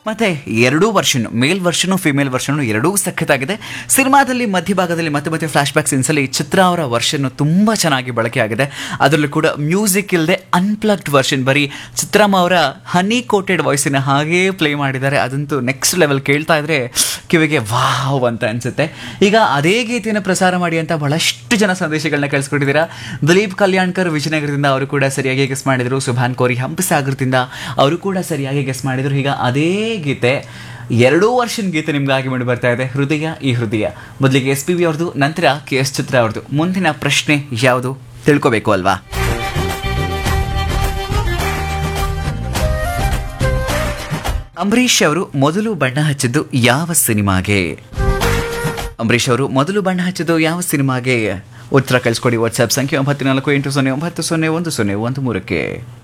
ಮತ್ತೆ ಎರಡೂ ವರ್ಷನ್ ಮೇಲ್ ವರ್ಷನು ಫಿಮೇಲ್ ವರ್ಷನು ಎರಡೂ ಸಖತ್ತಾಗಿದೆ ಸಿನಿಮಾದಲ್ಲಿ ಮಧ್ಯಭಾಗದಲ್ಲಿ ಮತ್ತೆ ಮತ್ತೆ ಫ್ಲಾಶ್ ಬ್ಯಾಕ್ ಸೀನ್ಸಲ್ಲಿ ಚಿತ್ರ ಅವರ ವರ್ಷನ್ ತುಂಬ ಚೆನ್ನಾಗಿ ಬಳಕೆ ಆಗಿದೆ ಅದರಲ್ಲೂ ಕೂಡ ಮ್ಯೂಸಿಕ್ ಇಲ್ಲದೆ ಅನ್ಪ್ಲಗ್ಡ್ ವರ್ಷನ್ ಬರೀ ಚಿತ್ರಮ್ಮ ಅವರ ಹನಿ ಕೋಟೆಡ್ ವಾಯ್ಸಿನ ಹಾಗೇ ಪ್ಲೇ ಮಾಡಿದ್ದಾರೆ ಅದಂತೂ ನೆಕ್ಸ್ಟ್ ಲೆವೆಲ್ ಕೇಳ್ತಾ ಇದ್ರೆ ಕಿವಿಗೆ ವಾವ್ ಅಂತ ಅನ್ಸುತ್ತೆ ಈಗ ಅದೇ ಗೀತೆಯನ್ನು ಪ್ರಸಾರ ಮಾಡಿ ಅಂತ ಬಹಳಷ್ಟು ಜನ ಸಂದೇಶಗಳನ್ನ ಕಳಿಸ್ಕೊಟ್ಟಿದ್ದೀರಾ ದಿಲೀಪ್ ಕಲ್ಯಾಣ್ಕರ್ ವಿಜಯನಗರದಿಂದ ಅವರು ಕೂಡ ಸರಿಯಾಗಿ ಗೆಸ್ ಮಾಡಿದರು ಸುಭಾನ್ ಕೋರಿ ಹಂಪಸಾಗರದಿಂದ ಅವರು ಕೂಡ ಸರಿಯಾಗಿ ಗೆಸ್ ಮಾಡಿದರು ಈಗ ಅದೇ ಗೀತೆ ಎರಡೂ ವರ್ಷದ ಗೀತೆ ನಿಮ್ಗಾಗಿ ಮಾಡಿ ಬರ್ತಾ ಇದೆ ಹೃದಯ ಈ ಹೃದಯ ಮೊದಲಿಗೆ ಎಸ್ ಪಿ ಬಿ ಅವ್ರದ್ದು ನಂತರ ಕೆ ಎಸ್ ಚಿತ್ರ ಅವ್ರದ್ದು ಮುಂದಿನ ಪ್ರಶ್ನೆ ಯಾವುದು ತಿಳ್ಕೋಬೇಕು ಅಲ್ವಾ ಅಂಬರೀಷ್ ಅವರು ಮೊದಲು ಬಣ್ಣ ಹಚ್ಚಿದ್ದು ಯಾವ ಸಿನಿಮಾಗೆ ಅಂಬರೀಷ್ ಅವರು ಮೊದಲು ಬಣ್ಣ ಹಚ್ಚಿದ್ದು ಯಾವ ಸಿನಿಮಾಗೆ ಉತ್ತರ ಕಳಿಸ್ಕೊಡಿ ವಾಟ್ಸ್ಆ್ಯಪ್ ಸಂಖ್ಯೆ ಒಂಬತ್ತು ನಾಲ್ಕು ಎಂಟು ಸೊನ್ನೆ ಒಂಬತ್ತು ಸೊನ್ನೆ ಒಂದು ಸೊನ್ನೆ ಒಂದು ಮೂರಕ್ಕೆ